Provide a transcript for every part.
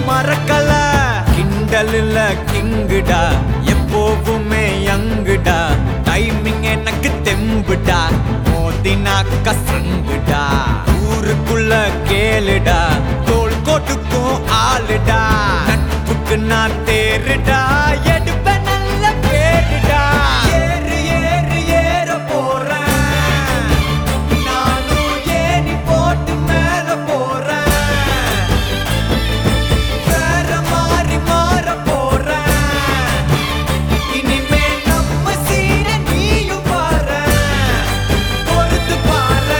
மறக்கல கிண்டல் இல்ல கிங்குடா எப்போவுமே யங்குடா டைமிங் எனக்கு தெம்புடா மோதினாக்க சங்குடா ஊருக்குள்ள கேளுடா தோல் கோட்டுக்கும் ஆளுடா நட்புக்கு நான் தேருடா எடுப்பேன் நல்ல பேருடா ஏறு ஏறு ஏற போறேன் நானும் ஏணி போட்டு மேல போறேன் வேற மாறி மாற போறேன் இனிமே நம்ம சீன நீயும் பாரு பொறுத்து பாரு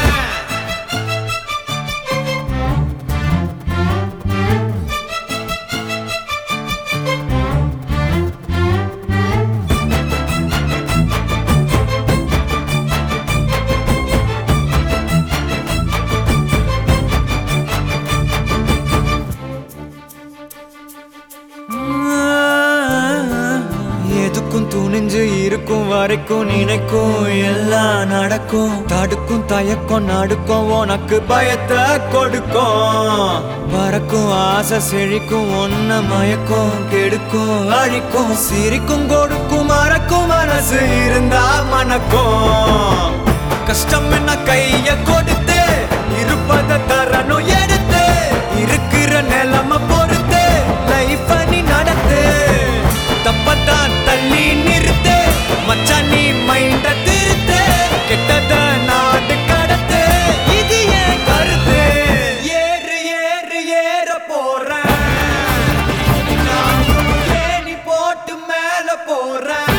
எதுக்கும் துணிஞ்சு இருக்கும் வரைக்கும் நினைக்கும் எல்லாம் நடக்கும் தடுக்கும் தயக்கம் நடுக்கும் உனக்கு பயத்தை கொடுக்கும் பறக்கும் ஆசை செழிக்கும் ஒன்ன மயக்கும் கெடுக்கும் அழிக்கும் சிரிக்கும் கொடுக்கும் மறக்கும் மனசு இருந்தா மணக்கும் கஷ்டம் என்ன கைய கொடுத்து இருப்பத தரணும் எடுத்து இருக்கிற நிலைமை பொறுத்து லைஃப் நீ நடத்து தப்பத்தான் தள்ளி நிறுத்து மச்சான் நீ மைண்ட திருத்து கெட்டத நாடு கடத்து இது ஏன் கருத்து ஏறு ஏறு ஏற போறேன் நானும் ஏணி போட்டு மேல போறேன்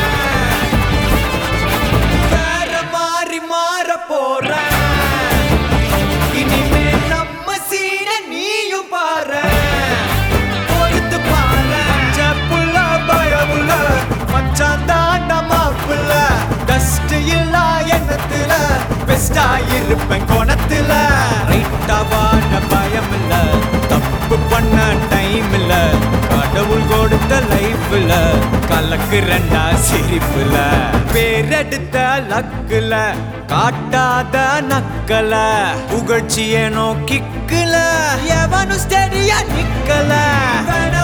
வேற மாறி மாற போறேன் இனிமே நம்ம சீன நீயும் பாரு பொறுத்து பாரு செப்புல பயமுள்ள மச்சான் தாண்டா மாப்புல டஸ்ட் இல்ல எண்ணத்துல பெஸ்டா இருப்பேன் கோணத்துல ரைட்டா வாட பயம் இல்ல தப்பு பண்ண டைம் இல்ல கடவுள் கொடுத்த லைஃப்ல கலக்கு ரெண்டா சிரிப்புல பேரெடுத்த லக்குல காட்டாத நக்கல புகழ்ச்சியனோ கிக்குல எவனும் ஸ்டெடியா நிக்கல வேணா